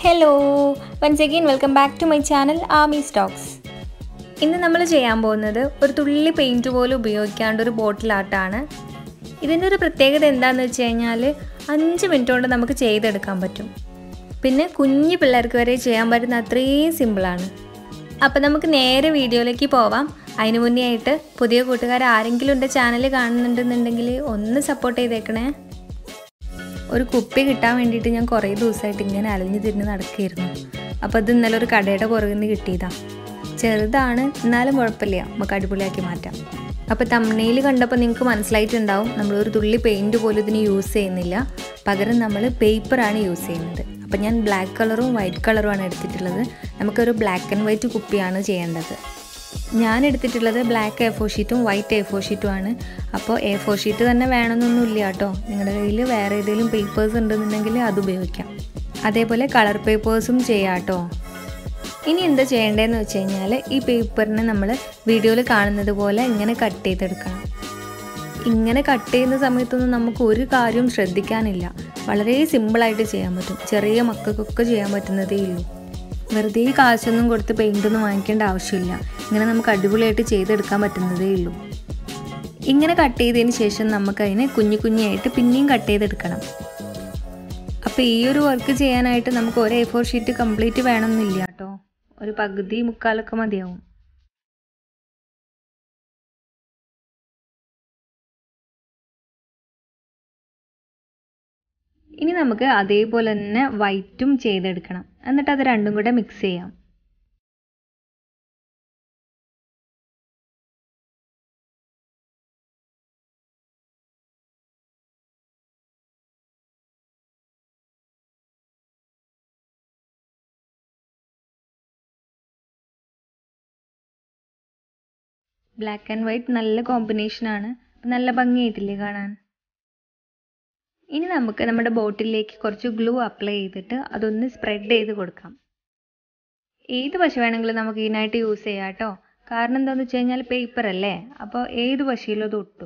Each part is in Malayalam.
hello once again welcome back to my channel Amy Stokes ഇന്ന് നമ്മൾ ചെയ്യാൻ പോകുന്നത് ഒരു തുള്ളി പെയിൻറ്റ് പോലും ഉപയോഗിക്കാണ്ട് ഒരു ബോട്ടിൽ ആർട്ടാണ് ഇതിൻ്റെ ഒരു പ്രത്യേകത എന്താണെന്ന് വെച്ച് കഴിഞ്ഞാൽ അഞ്ച് മിനിറ്റ് കൊണ്ട് നമുക്ക് ചെയ്തെടുക്കാൻ പറ്റും പിന്നെ കുഞ്ഞു പിള്ളേർക്ക് വരെ ചെയ്യാൻ പറ്റുന്ന അത്രയും സിമ്പിളാണ് അപ്പോൾ നമുക്ക് നേരെ വീഡിയോയിലേക്ക് പോവാം അതിന് മുന്നേ ആയിട്ട് പുതിയ കൂട്ടുകാർ ആരെങ്കിലും എൻ്റെ ചാനൽ കാണുന്നുണ്ടെന്നുണ്ടെങ്കിൽ ഒന്ന് സപ്പോർട്ട് ചെയ്തേക്കണേ ഒരു കുപ്പി കിട്ടാൻ വേണ്ടിയിട്ട് ഞാൻ കുറേ ദിവസമായിട്ട് ഇങ്ങനെ അലഞ്ഞു തിരിഞ്ഞ് നടക്കുകയായിരുന്നു അപ്പോൾ അത് ഇന്നലെ ഒരു കടയുടെ പുറകിൽ നിന്ന് കിട്ടിയതാണ് ചെറുതാണ് എന്നാലും കുഴപ്പമില്ല നമുക്ക് അടിപൊളിയാക്കി മാറ്റാം അപ്പോൾ തമ്മനയിൽ കണ്ടപ്പോൾ നിങ്ങൾക്ക് മനസ്സിലായിട്ടുണ്ടാവും നമ്മളൊരു തുള്ളി പെയിൻറ്റ് പോലും ഇതിന് യൂസ് ചെയ്യുന്നില്ല പകരം നമ്മൾ പേപ്പറാണ് യൂസ് ചെയ്യുന്നത് അപ്പോൾ ഞാൻ ബ്ലാക്ക് കളറും വൈറ്റ് കളറുമാണ് എടുത്തിട്ടുള്ളത് നമുക്കൊരു ബ്ലാക്ക് ആൻഡ് വൈറ്റ് കുപ്പിയാണ് ചെയ്യേണ്ടത് ഞാൻ എടുത്തിട്ടുള്ളത് ബ്ലാക്ക് എ ഫോർ ഷീറ്റും വൈറ്റ് എ ഫോർ ഷീറ്റും ആണ് അപ്പോൾ എ ഫോർ ഷീറ്റ് തന്നെ വേണമെന്നൊന്നും ഇല്ല കേട്ടോ നിങ്ങളുടെ കയ്യിൽ വേറെ ഏതെങ്കിലും പേപ്പേഴ്സ് ഉണ്ടെന്നുണ്ടെങ്കിൽ അത് ഉപയോഗിക്കാം അതേപോലെ കളർ പേപ്പേഴ്സും ചെയ്യാം കേട്ടോ ഇനി എന്താ ചെയ്യേണ്ടതെന്ന് വെച്ച് കഴിഞ്ഞാൽ ഈ പേപ്പറിനെ നമ്മൾ വീഡിയോയിൽ കാണുന്നത് പോലെ ഇങ്ങനെ കട്ട് ചെയ്തെടുക്കണം ഇങ്ങനെ കട്ട് ചെയ്യുന്ന സമയത്തൊന്നും നമുക്ക് ഒരു കാര്യവും ശ്രദ്ധിക്കാനില്ല വളരെ സിമ്പിളായിട്ട് ചെയ്യാൻ പറ്റും ചെറിയ മക്കൾക്കൊക്കെ ചെയ്യാൻ പറ്റുന്നതേ ഉള്ളൂ വെറുതെ കാശൊന്നും കൊടുത്ത് പെയിൻ്റൊന്നും വാങ്ങിക്കേണ്ട ആവശ്യമില്ല ഇങ്ങനെ നമുക്ക് അടിപൊളിയായിട്ട് ചെയ്തെടുക്കാൻ പറ്റുന്നതേ ഉള്ളൂ ഇങ്ങനെ കട്ട് ചെയ്തതിന് ശേഷം നമുക്കതിനെ കുഞ്ഞു കുഞ്ഞായിട്ട് പിന്നെയും കട്ട് ചെയ്തെടുക്കണം അപ്പോൾ ഈ ഒരു വർക്ക് ചെയ്യാനായിട്ട് നമുക്ക് ഒരു എ ഫോർ ഷീറ്റ് കംപ്ലീറ്റ് വേണമെന്നില്ല കേട്ടോ ഒരു പകുതി മുക്കാലൊക്കെ മതിയാവും ഇനി നമുക്ക് അതേപോലെ തന്നെ വൈറ്റും ചെയ്തെടുക്കണം എന്നിട്ട് അത് രണ്ടും കൂടെ മിക്സ് ചെയ്യാം ബ്ലാക്ക് ആൻഡ് വൈറ്റ് നല്ല കോമ്പിനേഷനാണ് നല്ല ഭംഗിയായിട്ടില്ലേ കാണാൻ ഇനി നമുക്ക് നമ്മുടെ ബോട്ടിലേക്ക് കുറച്ച് ഗ്ലൂ അപ്ലൈ ചെയ്തിട്ട് അതൊന്ന് സ്പ്രെഡ് ചെയ്ത് കൊടുക്കാം ഏത് പശ വേണമെങ്കിലും നമുക്ക് ഇതിനായിട്ട് യൂസ് ചെയ്യാം കേട്ടോ കാരണം എന്താണെന്ന് വെച്ച് കഴിഞ്ഞാൽ പേപ്പർ അല്ലേ അപ്പോൾ ഏത് പശയിലും അത് ഒട്ടും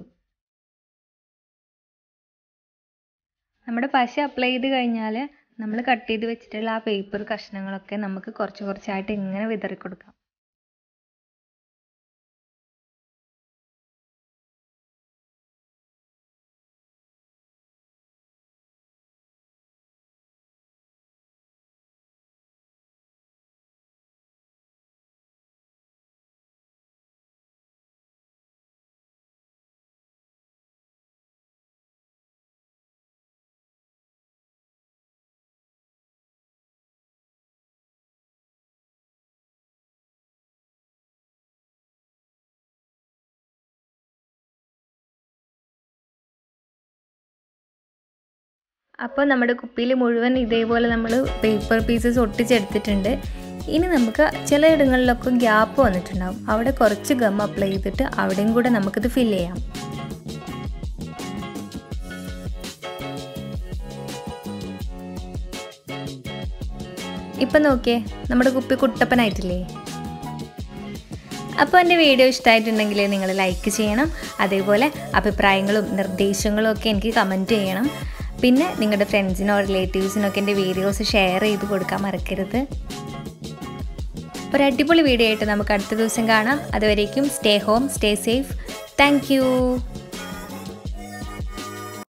നമ്മുടെ പശ അപ്ലൈ ചെയ്ത് കഴിഞ്ഞാൽ നമ്മൾ കട്ട് ചെയ്ത് വെച്ചിട്ടുള്ള ആ പേപ്പർ കഷ്ണങ്ങളൊക്കെ നമുക്ക് കുറച്ച് കുറച്ചായിട്ട് ഇങ്ങനെ വിതറി കൊടുക്കാം അപ്പോൾ നമ്മുടെ കുപ്പിയിൽ മുഴുവൻ ഇതേപോലെ നമ്മൾ പേപ്പർ പീസസ് ഒട്ടിച്ചെടുത്തിട്ടുണ്ട് ഇനി നമുക്ക് ചിലയിടങ്ങളിലൊക്കെ ഗ്യാപ്പ് വന്നിട്ടുണ്ടാവും അവിടെ കുറച്ച് ഗം അപ്ലൈ ചെയ്തിട്ട് അവിടെയും കൂടെ നമുക്കിത് ഫില്ല് ചെയ്യാം ഇപ്പം നോക്കിയേ നമ്മുടെ കുപ്പി കുട്ടപ്പനായിട്ടില്ലേ അപ്പോൾ എൻ്റെ വീഡിയോ ഇഷ്ടമായിട്ടുണ്ടെങ്കിൽ നിങ്ങൾ ലൈക്ക് ചെയ്യണം അതേപോലെ അഭിപ്രായങ്ങളും നിർദ്ദേശങ്ങളും ഒക്കെ എനിക്ക് കമൻറ്റ് ചെയ്യണം പിന്നെ നിങ്ങളുടെ ഫ്രണ്ട്സിനോ റിലേറ്റീവ്സിനോ ഒക്കെ എൻ്റെ വീഡിയോസ് ഷെയർ ചെയ്ത് കൊടുക്കാൻ മറക്കരുത് ഒരു അടിപൊളി വീഡിയോ ആയിട്ട് നമുക്ക് അടുത്ത ദിവസം കാണാം അതുവരേക്കും stay home stay safe thank